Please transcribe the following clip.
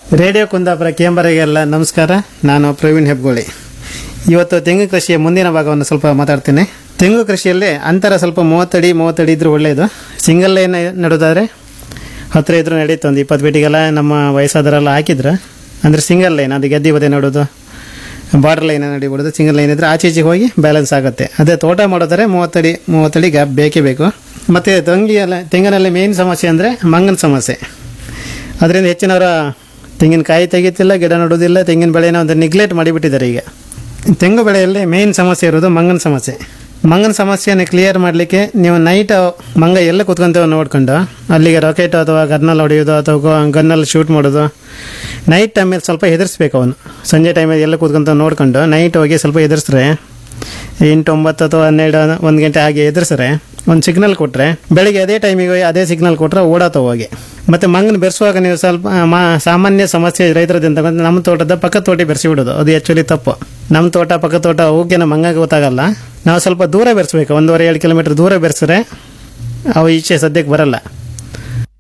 radio Kundapura ಕೇಂಬರಿಗೆಲ್ಲ ನಮಸ್ಕಾರ ನಾನು ಪ್ರವೀಣ್ ಹೆಬ್ಗೋಳಿ ಇವತ್ತು ತೆಂಗು ಕೃಷಿಯ ಮುಂದಿನ ಭಾಗವನ್ನು ಸ್ವಲ್ಪ ಮಾತಾಡ್ತೀನಿ ತೆಂಗು ಕೃಷಿಯಲ್ಲಿ ಅಂತರ ಸ್ವಲ್ಪ ಮೂವತ್ತಡಿ ಮೂವತ್ತಡಿ ಇದ್ರೂ ಒಳ್ಳೆಯದು ಸಿಂಗಲ್ ಲೈನ್ ನಡೋದಾದ್ರೆ ಹತ್ತಿರ ಇದ್ರೂ ನಡೀತು ಒಂದು ಇಪ್ಪತ್ತು ಫೀಟಿಗೆಲ್ಲ ನಮ್ಮ ವಯಸ್ಸಾದರೆಲ್ಲ ಹಾಕಿದ್ರೆ ಅಂದರೆ ಸಿಂಗಲ್ ಲೈನ್ ಅದು ಗೆದ್ದಿ ಬದಿ ನಡೋದು ಬಾರ್ಡರ್ ಲೈನ್ ನಡಿಬಿಡೋದು ಸಿಂಗಲ್ ಲೈನ್ ಇದ್ರೆ ಆಚೆ ಈಚೆಗೆ ಹೋಗಿ ಬ್ಯಾಲೆನ್ಸ್ ಆಗುತ್ತೆ ಅದೇ ತೋಟ ಮಾಡೋದಾದ್ರೆ ಮೂವತ್ತಡಿ ಮೂವತ್ತಡಿ ಗ್ಯಾಪ್ ಬೇಕೇ ಬೇಕು ಮತ್ತು ತೆಂಗಿಯಲ್ಲ ತೆಂಗಿನಲ್ಲಿ ಮೇನ್ ಸಮಸ್ಯೆ ಅಂದರೆ ಮಂಗನ ಸಮಸ್ಯೆ ಅದರಿಂದ ಹೆಚ್ಚಿನವರ ತೆಂಗಿನಕಾಯಿ ತೆಗಿತಿಲ್ಲ ಗಿಡ ನೆಡೋದಿಲ್ಲ ತೆಂಗಿನ ಬೆಳೆನ ಒಂದು ನಿಗ್ಲೆಕ್ಟ್ ಮಾಡಿಬಿಟ್ಟಿದ್ದಾರೆ ಈಗ ತೆಂಗು ಬೆಳೆಯಲ್ಲಿ ಮೇನ್ ಸಮಸ್ಯೆ ಇರೋದು ಮಂಗನ ಸಮಸ್ಯೆ ಮಂಗನ ಸಮಸ್ಯೆಯನ್ನು ಕ್ಲಿಯರ್ ಮಾಡಲಿಕ್ಕೆ ನೀವು ನೈಟ್ ಮಂಗ ಎಲ್ಲ ಕೂತ್ಕೊಂತೇವೆ ನೋಡ್ಕೊಂಡು ಅಲ್ಲಿಗೆ ರಾಕೆಟ್ ಅಥವಾ ಗನ್ನಲ್ಲಿ ಹೊಡೆಯೋದು ಅಥವಾ ಗನ್ನಲ್ಲಿ ಶೂಟ್ ಮಾಡೋದು ನೈಟ್ ಟೈಮಲ್ಲಿ ಸ್ವಲ್ಪ ಹೆದರ್ಸ್ಬೇಕು ಅವನು ಸಂಜೆ ಟೈಮಲ್ಲಿ ಎಲ್ಲ ಕೂತ್ಕೊಂತ ನೋಡ್ಕೊಂಡು ನೈಟ್ ಹೋಗಿ ಸ್ವಲ್ಪ ಹೆದರ್ಸ್ರೆ ಎಂಟು ಒಂಬತ್ತು ಅಥವಾ ಹನ್ನೆರಡು ಒಂದು ಗಂಟೆ ಹಾಗೆ ಎದುರಿಸ್ರೆ ಒಂದು ಸಿಗ್ನಲ್ ಕೊಟ್ಟರೆ ಬೆಳಿಗ್ಗೆ ಅದೇ ಟೈಮಿಗೆ ಹೋಗಿ ಅದೇ ಸಿಗ್ನಲ್ ಕೊಟ್ಟರೆ ಓಡಾತ ಹೋಗಿ ಮತ್ತು ಮಂಗನ ಬೆರೆಸುವಾಗ ನೀವು ಸ್ವಲ್ಪ ಆ, ಮಾ ಸಾಮಾನ್ಯ ಸಮಸ್ಯೆ ರೈತರದಿಂದ ಬಂದು ನಮ್ಮ ತೋಟದ ಪಕ್ಕ ತೋಟ ಬೆರೆಸಿ ಬಿಡೋದು ಅದು ಆ್ಯಕ್ಚುಲಿ ತಪ್ಪು ನಮ್ಮ ತೋಟ ಪಕ್ಕ ತೋಟ ಹೋಗಿ ನಮ್ಮ ಮಂಗ ಗೊತ್ತಾಗಲ್ಲ ನಾವು ಸ್ವಲ್ಪ ದೂರ ಬೆರೆಸ್ಬೇಕು ಒಂದೂವರೆ ಎರಡು ಕಿಲೋಮೀಟರ್ ದೂರ ಬೆರೆಸಿದ್ರೆ ಅವು ಈಚೆ ಸದ್ಯಕ್ಕೆ ಬರಲ್ಲ